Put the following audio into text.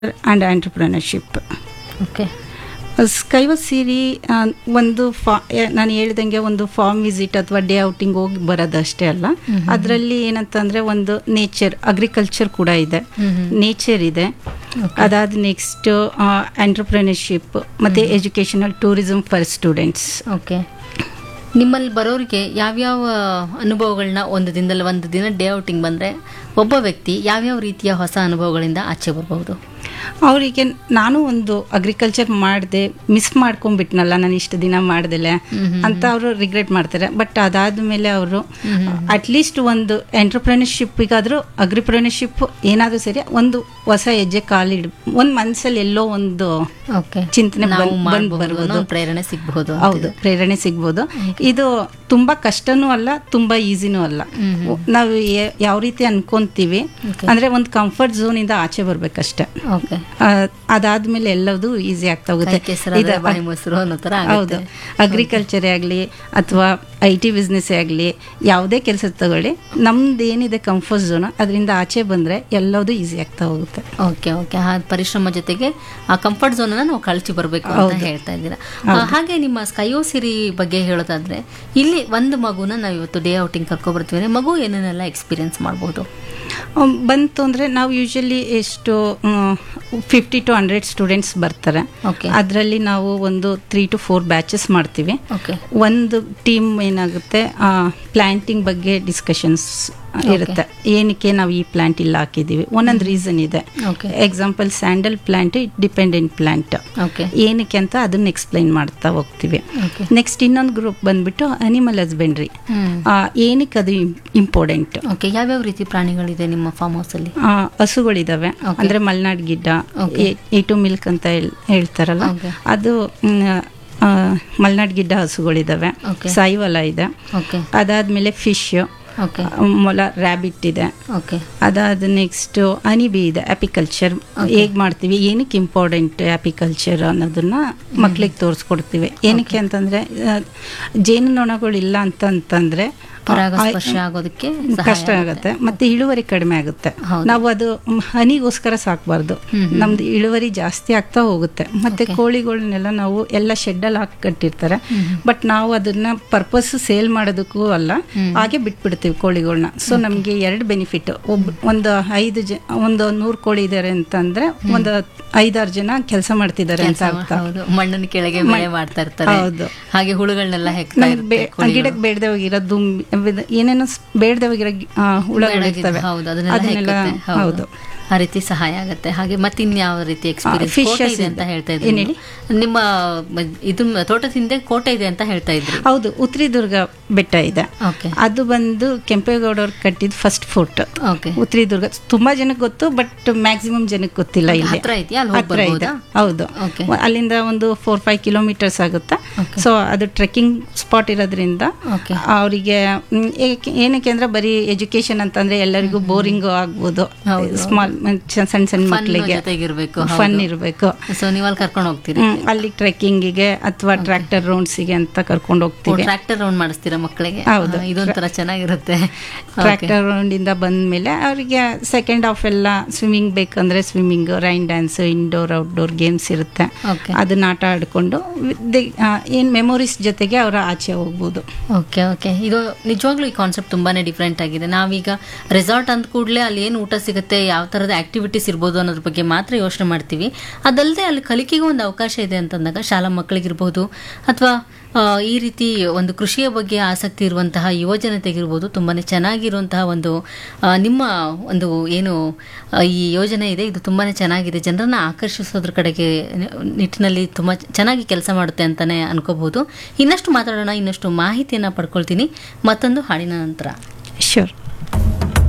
And entrepreneurship okay ಸ್ಕೈವ ಸೀರಿ ಆ, ಒಂದು ಫಾ ನಾನು ಹೇಳ್ದಂಗೆ ಒಂದು ಫಾರ್ಮ್ ವಿಸಿಟ್ ಅಥವಾ ಡೇ ಔಟಿಂಗ್ ಹೋಗಿ ಬರೋದು ಅಷ್ಟೇ ಅಲ್ಲ ಅದರಲ್ಲಿ ಏನಂತಂದ್ರೆ ಒಂದು ನೇಚರ್ ಅಗ್ರಿಕಲ್ಚರ್ ಕೂಡ ಇದೆ ನೇಚರ್ ಇದೆ ಅದಾದ ನೆಕ್ಸ್ಟ್ ಆಂಟರ್ಪ್ರಿನರ್ಶಿಪ್ ಮತ್ತೆ educational tourism for students okay ನಿಮ್ಮಲ್ಲಿ ಬರೋರಿಗೆ ಯಾವ್ಯಾವ ಅನುಭವಗಳನ್ನ ಒಂದು ದಿನದಲ್ಲಿ ಒಂದು ದಿನ ಡೇ ಔಟಿಂಗ್ ಬಂದರೆ ಒಬ್ಬ ವ್ಯಕ್ತಿ ಯಾವ್ಯಾವ ರೀತಿಯ ಹೊಸ ಅನುಭವಗಳಿಂದ ಆಚೆ ಬರಬಹುದು ಅವರಿಗೆ ನಾನು ಒಂದು ಅಗ್ರಿಕಲ್ಚರ್ ಮಾಡಿದೆ ಮಿಸ್ ಮಾಡ್ಕೊಂಡ್ಬಿಟ್ನಲ್ಲ ನಾನು ಇಷ್ಟು ದಿನ ಮಾಡ್ದಲೆ ಅಂತ ಅವರು ರಿಗ್ರೆಟ್ ಮಾಡ್ತಾರೆ ಬಟ್ ಅದಾದ್ಮೇಲೆ ಅವರು ಅಟ್ಲೀಸ್ಟ್ ಒಂದು ಎಂಟರ್ಪ್ರಿನರ್ಶಿಪ್ಗಾದ್ರೂ ಅಗ್ರಿಪ್ರಿನರ್ಶಿಪ್ ಏನಾದರೂ ಸರಿ ಒಂದು ಹೊಸ ಹೆಜ್ಜೆ ಕಾಲಿಡ್ ಒಂದು ಮನಸ್ಸಲ್ಲಿ ಎಲ್ಲೋ ಒಂದು ಓಕೆ ಚಿಂತನೆ ನಾವು ಬಂದ್- ಬಂದ್ ಮಾಡಬಹುದು ಬರ್ಬೋದು. ಒಂದು ಪ್ರೇರಣೆ ಸಿಗಬಹುದು ಹೌದು ಪ್ರೇರಣೆ ಸಿಗ್ಬೋದು ಇದು ತುಂಬಾ ಕಷ್ಟನೂ ಅಲ್ಲ ತುಂಬಾ ಈಸಿನೂ ಅಲ್ಲ ನಾವು ಯ- ಯಾವ ರೀತಿ ಅನ್ಕೊಂತೀವಿ ಅಂದ್ರೆ ಒಂದು ಕಂಫರ್ಟ್ ಝೋನ್ ಇಂದ ಆಚೆ ಬರ್ಬೇಕಷ್ಟೆ ಓಕೆ ಆ, ಅದಾದ್ಮೇಲೆ ಎಲ್ಲದೂ ಈಸಿ ಆಗ್ತಾ ಹೋಗುತ್ತೆ ಕೆಸರಾದ್ರೆ ಇದು ಬಾಯಿ ಮೊಸರು ಅನ್ನೋ ಥರ ಹೌದು ಅಗ್ರಿಕಲ್ಚರೇ ಆಗಲಿ ಅಥವಾ ಐ ಟಿ ಬಿಸ್ನೆಸ್ಸೇ ಆಗಲಿ ಯಾವುದೇ ಕೆಲಸ ತಗೊಳ್ಳಿ ನಮ್ದು ಏನಿದೆ ಕಂಫರ್ಟ್ ಝೋನ್ ಅದರಿಂದ ಆಚೆ ಬಂದರೆ ಎಲ್ಲದೂ ಈಸಿ ಆಗ್ತಾ ಹೋಗುತ್ತೆ ಓಕೆ ಓಕೆ ಆ ಪರಿಶ್ರಮ ಜೊತೆಗೆ ಆ ಕಂಫರ್ಟ್ ಝೋನ್ ಅನ್ನ ನಾವು ಕಳಚಿ ಬರಬೇಕು ಅಂತ ಹೇಳ್ತಾ ಇದ್ದೀರಾ ಆ, ಹಾಗೆ ನಿಮ್ಮ ಸ್ಕೈಯೋ ಸಿರಿ ಬಗ್ಗೆ ಹೇಳೋದಾದ್ರೆ ಇಲ್ಲಿ ಒಂದು ಮಗುನ ನಾವು ಇವತ್ತು ಡೇ ಔಟಿಂಗ್ ಕರ್ಕೊ ಬರ್ತೀವಿ ಅಂದ್ರೆ ಮಗು ಏನೇನೆಲ್ಲ ಎಕ್ಸ್ಪೀರಿಯನ್ಸ್ ಮಾಡಬಹುದು ಅಮ್, ಬಂತು ಅಂದರೆ ನಾವು ಯೂಶಲಿ ಎಷ್ಟು ಫಿಫ್ಟಿ ಟು ಹಂಡ್ರೆಡ್ ಸ್ಟೂಡೆಂಟ್ಸ್ ಬರ್ತಾರೆ ಓಕೆ ಅದರಲ್ಲಿ ನಾವು ಒಂದು ತ್ರೀ ಟು ಫೋರ್ ಬ್ಯಾಚಸ್ ಮಾಡ್ತೀವಿ ಓಕೆ ಒಂದು ಟೀಮ್ ಏನಾಗುತ್ತೆ ಪ್ಲಾಂಟಿಂಗ್ ಬಗ್ಗೆ ಡಿಸ್ಕಷನ್ಸ್ ಇರುತ್ತೆ ಏನಕ್ಕೆ ನಾವು ಈ ಪ್ಲಾಂಟ್ ಇಲ್ಲ ಹಾಕಿದ್ದೀವಿ ಒಂದೊಂದು ರೀಸನ್ ಇದೆ okay example sandal plant dependent plant okay ಏನಕ್ಕೆ ಅಂತ ಅದನ್ನ ಎಕ್ಸ್ಪ್ಲೈನ್ ಮಾಡ್ತಾ ಹೋಗ್ತೀವಿ ಓಕೆ ನೆಕ್ಸ್ಟ್ ಇನ್ನೊಂದು ಗ್ರೂಪ್ ಬಂದ್ಬಿಟ್ಟು ಅನಿಮಲ್ ಹಸ್ಬೆಂಡ್ರಿ ಹ್ಮ್ ಏನಕ್ಕೆ ಅದು ಇಂಪಾರ್ಟೆಂಟ್ ಓಕೆ ಯಾವ್ಯಾವ ರೀತಿ ಪ್ರಾಣಿಗಳಿದೆ ನಿಮ್ಮ ಫಾರ್ಮ್ ಹೌಸ್ ಅಲ್ಲಿ ಹಸುಗಳಿದಾವೆ ಅಂದ್ರೆ ಮಲ್ನಾಡ್ ಗಿಡ್ಡ ಏಟು ಮಿಲ್ಕ್ ಅಂತ ಹೇಳ್- ಹೇಳ್ತಾರಲ್ಲ Okay. ಅದು ಮ್, ಆ, ಮಲ್ನಾಡ್ ಗಿಡ್ಡ ಹಸುಗಳಿದಾವೆ Okay. ಸಾಯಿವಲ ಇದೆ ಓಕೆ ಅದಾದ್ಮೇಲೆ ಫಿಶ್ ಓಕೆ ಮೊಲ ರ್ಯಾಬಿಟ್ ಇದೆ ಓಕೆ ಅದಾದ ನೆಕ್ಸ್ಟ್ ಅನಿಬಿ ಇದೆ ಅಪಿಕಲ್ಚರ್ ಹೇಗ್ ಮಾಡ್ತೀವಿ ಏನಕ್ಕೆ ಇಂಪಾರ್ಟೆಂಟ್ ಅಪಿಕಲ್ಚರ್ ಅನ್ನೋದನ್ನ ಮಕ್ಳಿಗೆ ತೋರಿಸ್ಕೊಡ್ತೀವಿ ಏನಕ್ಕೆ ಅಂತಂದ್ರೆ ಆ, ಜೇನುನೊಣಗಳು ಇಲ್ಲ ಅಂತಂತಂದ್ರೆ ಪರಾಗಸ್ಪರ್ಶ ಆಗೋದಕ್ಕೆ ಸಹಾಯ ಕಷ್ಟ ಆಗುತ್ತೆ ಮತ್ತೆ ಇಳುವರಿ ಕಡಿಮೆ ಆಗುತ್ತೆ ಹೌದು. ನಾವು ಅದು ಮ್, ಹನಿಗೋಸ್ಕರ ಸಾಕಬಾರ್ದು ನಮ್ದು ಇಳುವರಿ ಜಾಸ್ತಿ ಆಗ್ತಾ ಹೋಗುತ್ತೆ ಮತ್ತೆ ಕೋಳಿಗಳನ್ನೆಲ್ಲ ನಾವು ಎಲ್ಲ ಶೆಡ್ಡಲ್ಲಿ ಹಾಕಿ ಕಟ್ಟಿರ್ತಾರೆ ಬಟ್ ನಾವು ಅದನ್ನ ಪರ್ಪಸ್ ಸೇಲ್ ಮಾಡೋದಕ್ಕೂ ಅಲ್ಲ ಹಾಗೆ ಬಿಟ್ಬಿಡ್ತೀವಿ ಕೋಳಿಗಳನ್ನ ಸೊ ನಮಗೆ ಎರಡು ಬೆನಿಫಿಟ್ ಒಬ್ಬ ಒಂದು ಐದು ಜ ಒಂದು ನೂರು ಕೋಳಿ ಇದ್ದಾರೆ ಅಂತಂದ್ರೆ ಒಂದು ಐದಾರು ಜನ ಕೆಲಸ ಮಾಡ್ತಿದ್ದಾರೆ ಅಂತ ಅರ್ಥ ಹೌದು ಮಣ್ಣಿನ ಕೆಳಗೆ ಬೆಳೆ ಮಾಡ್ತಾ ಇರ್ತಾರೆ ಹೌದು. ಹಾಗೆ ಹುಳುಗಳನ್ನೆಲ್ಲ ಹೆಕ್ತಾ ನಮ್ಗೆ ಇರುತ್ತೆ ಬೇ- ಗಿಡಕ್ಕೆ ಬೇಡದೆ ಹೋಗಿರೋ ದುಂಬಿ ಅವಿದ- ಏನೇನೋ ಸ್- ಬೇಡದೆ ಹೋಗಿರೋ ಗಿ- ಆ, ಹುಳಗಳಿರ್ತವೆ ಹೌದು ಅದನ್ನೆಲ್ಲ ಅದನ್ನೆಲ್ಲ ಹೆಕ್ಕುತ್ತೆ. ಹೌದು ಆ ರೀತಿ ಸಹಾಯ ಆಗುತ್ತೆ ಹಾಗೆ ಮತ್ತಿನ್ಯಾವ ರೀತಿ ಎಕ್ಸ್ಪೀರಿಯನ್ಸ್ fishes ಕೋಟೆ ಇದೆ ಇದೆ. ಅಂತ ಹೇಳ್ತಾ ಏನ್ ಇದ್ರಿ ಹೇಳಿ? ನಿಮ್ಮ ಮ- ಇದು ತೋಟದ ಹಿಂದೆ ಕೋಟೆ ಇದೆ ಅಂತ ಹೇಳ್ತಾ ಇದ್ರಿ ಹೌದು ಉತ್ರಿದುರ್ಗ ಬೆಟ್ಟ ಇದೆ ಓಕೆ ಅದು ಬಂದು ಕೆಂಪೇಗೌಡವ್ರು ಕಟ್ಟಿದ ಫಸ್ಟ್ ಫೋರ್ಟ್ ಓಕೆ ಉತ್ರಿದುರ್ಗ ತುಂಬಾ ಜನಕ್ಕೆ ಗೊತ್ತು ಬಟ್ ಮ್ಯಾಕ್ಸಿಮಮ್ ಜನಕ್ಕೆ ಗೊತ್ತಿಲ್ಲ ಇಲ್ಲಿ ಹತ್ರ ಇದೆಯಾ ಅಲ್ಲಿ ಹೋಗಿ ಹತ್ರ ಇದೆ ಬರ್ಬೋದಾ ಹೌದು ಓಕೆ ವ- ಅಲ್ಲಿಂದ ಒಂದು ಫೋರ್ ಫೈವ್ ಕಿಲೋಮೀಟರ್ಸ್ ಆಗುತ್ತೆ Okay. ಸೊ ಅದು ಟ್ರೆಕ್ಕಿಂಗ್ ಸ್ಪಾಟ್ ಇರೋದ್ರಿಂದ ಓಕೆ ಅವರಿಗೆ ಏನಕ್ಕೆ ಅಂದ್ರೆ ಬರೀ ಎಜುಕೇಶನ್ ಅಂತಂದ್ರೆ ಎಲ್ಲರಿಗೂ ಬೋರಿಂಗ್ ಆಗ್ಬೋದು ಹೌದು. ಸ್ಮಾಲ್ ಸಣ್ಣ ಸಣ್ಣ ಮಕ್ಕಳಿಗೆ ಜೊತೆಗಿರ್ಬೇಕು ಫನ್ ಇರಬೇಕು ಸೊ ನೀವು ಅಲ್ಲಿ ಕರ್ಕೊಂಡು ಹೋಗ್ತೀರಿ ಹ್ಮ್, ಅಲ್ಲಿ ಟ್ರೆಕ್ಕಿಂಗಿಗೆ ಅಥವಾ ಟ್ರ್ಯಾಕ್ಟರ್ ರೌಂಡ್ಸಿಗೆ ಅಂತ ಕರ್ಕೊಂಡು ಹೋಗ್ತೀವಿ ಟ್ರ್ಯಾಕ್ಟರ್ ರೌಂಡ್ ಮಾಡಿಸ್ತೀರಾ ಮಕ್ಕಳಿಗೆ ಹೌದು. ಆ, ಇದೊಂಥರ ಚೆನ್ನಾಗಿರುತ್ತೆ ಟ್ರ್ಯಾಕ್ಟರ್ ರೌಂಡ್ ಇಂದ ಬಂದ್ಮೇಲೆ ಅವರಿಗೆ ಸೆಕೆಂಡ್ ಹಾಫ್ ಎಲ್ಲ ಸ್ವಿಮ್ಮಿಂಗ್ ಬೇಕಂದ್ರೆ swimming rain dance indoor outdoor games ಇರುತ್ತೆ ಓಕೆ ಅದನ್ನ ಆಟ ಆಡ್ಕೊಂಡು ದಿ- ಆ, ಏನ್ ಮೆಮೊರೀಸ್ ಜೊತೆಗೆ ಅವರ ಆಚೆ ಹೋಗ್ಬೋದು ಓಕೆ ಓಕೆ ಇದು ನಿಜವಾಗ್ಲೂ ಈ ಕಾನ್ಸೆಪ್ಟ್ ತುಂಬಾನೇ ಡಿಫ್ರೆಂಟ್ ಆಗಿದೆ ನಾವೀಗ ರೆಸಾರ್ಟ್ ಅಂದ ಕೂಡಲೇ ಅಲ್ಲಿ ಏನು ಊಟ ಸಿಗುತ್ತೆ ಯಾವ ಥರದ ಆಕ್ಟಿವಿಟೀಸ್ ಇರ್ಬೋದು ಅನ್ನೋದ್ರ ಬಗ್ಗೆ ಮಾತ್ರ ಯೋಚನೆ ಮಾಡ್ತೀವಿ ಅದಲ್ಲದೆ ಅಲ್ಲಿ ಕಲಿಕೆಗೂ ಒಂದು ಅವಕಾಶ ಇದೆ ಅಂತಂದಾಗ ಶಾಲಾ ಮಕ್ಕಳಿಗಿರ್ಬೋದು ಅಥವಾ ಈ ರೀತಿ ಒಂದು ಕೃಷಿಯ ಬಗ್ಗೆ ಆಸಕ್ತಿ ಇರುವಂತಹ ಯುವಜನತೆಗಿರ್ಬೋದು ತುಂಬಾನೇ ಚೆನ್ನಾಗಿರುವಂತಹ ಒಂದು ಆ, ನಿಮ್ಮ ಒಂದು ಏನು ಆ, ಈ ಯೋಜನೆ ಇದೆ ಇದು ತುಂಬಾನೇ ಚೆನ್ನಾಗಿದೆ ಜನರನ್ನ ಆಕರ್ಷಿಸೋದ್ರ ಕಡೆಗೆ ನಿಟ್ಟಿನಲ್ಲಿ ತುಂಬ ಚೆನ್ನಾಗಿ ಕೆಲಸ ಮಾಡುತ್ತೆ ಅಂತಾನೆ ಅನ್ಕೋಬಹುದು ಇನ್ನಷ್ಟು ಮಾತಾಡೋಣ ಇನ್ನಷ್ಟು ಮಾಹಿತಿಯನ್ನ ಪಡ್ಕೊಳ್ತೀನಿ ಮತ್ತೊಂದು ಹಾಡಿನ ನಂತರ ಶೋರ್